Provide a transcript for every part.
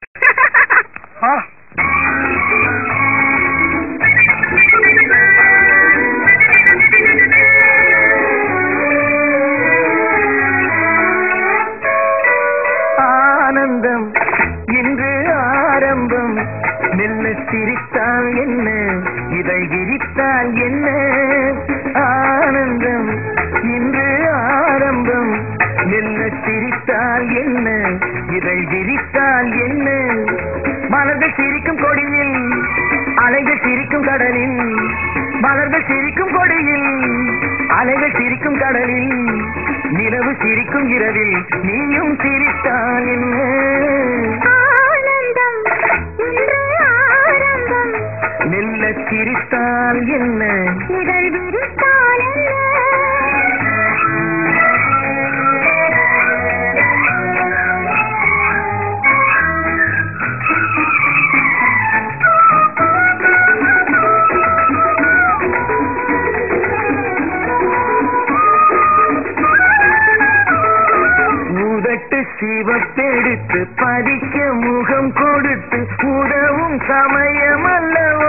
ஆ. ஆனந்தம் இன்று ஆரம்பம் மெல்ல சிரித்தால் என்ன இதை விரித்தால் என்ன ஆனந்தம் இன்று ஆரம்பம் மெல்ல சிரித்தால் என்ன இதை விரித்தால் என்ன மலர்கள் சிரிக்கும் கொடியில் அலைகள் சிரிக்கும் கடலில் மலர்கள் சிரிக்கும் கொடியில் அலைகள் சிரிக்கும் கடலில் நிலவு சிரிக்கும் இரவில் நீயும் சிரித்தால் என்ன ஆனந்தம் இன்று ஆரம்பம் மெல்ல சிரித்தால் என்ன இதழ் விரித்தால் என்ன உதட்டு சிவப்பெடுத்து பதிக்க முகம் கொடுத்து உதவும் சமயம் அல்லவா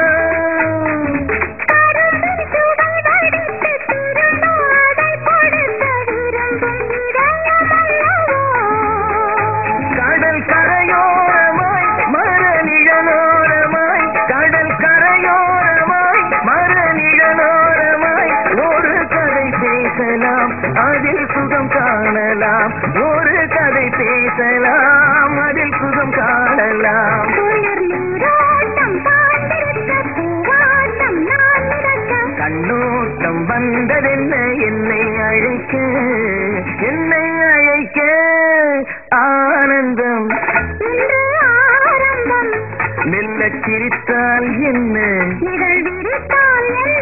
கரும்பின் சுவை வடித்து திரும்பும் அதை கொடுக்க விரும்பும் இதயம் அல்லவோ கடல் கரையோரமாய் மர நிழலோரமாய் கடல் கரையோரமாய் மர நிழலோரமாய் ஒரு கதை பேசலாம் அதில் சுகம் காணலாம் ஒரு கதை பேசலாம் அதில் சுகம் காணலாம் குளிர் நீரோட்டம் சார்ந்திருக்க பூவாட்டம் நான் மிதக்க கண்ணோட்டம் வந்ததென்ன என்னை அழைக்க என்னை அழைக்க ஆனந்தம் இன்று ஆரம்பம் மெல்ல சிரித்தால் என்ன இதழ் விரித்தால் என்ன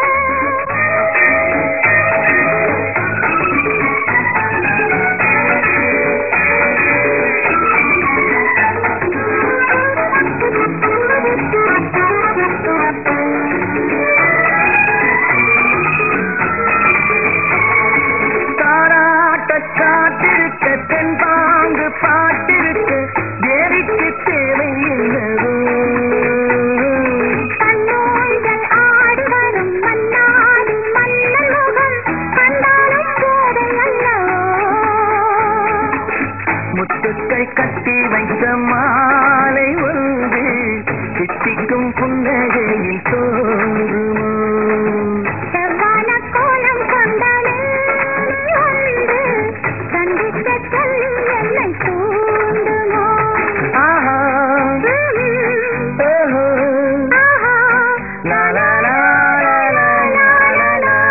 தாராட்ட காத்திருக்க தென்பாங்கு பாட்டிருக்க தேவிக்கு தேவை என்னவோ கண்ணோய்கள் ஆடி வரும் மன்னாடி மன்னன் முகம் கண்டாலும் போதை அல்லவோ முத்துக்கள் கட்டி வைத்த மாலை ஒன்று சித்திக்கும் புன்னகையில் தோன்றுமோ செவ்வான கோலம் கொண்ட மேனி ஒன்று சந்திக்க சொல்லி என்னை தூண்டுமோ ஆஹா ஓஹோ ஆஹா லா லா லா லா லா லா லா லா.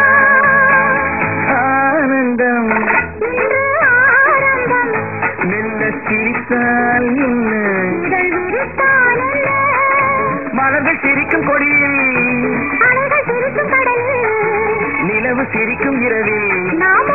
ஆனந்தம் இன்று ஆரம்பம் மெல்ல சிரித்தால் என்ன இதழ் விரித்தால் என்ன மலர்கள் சிரிக்கும் கொடியில் அலைகள் சிரிக்கும் கடலில் நிலவு சிரிக்கும் இரவில் நாம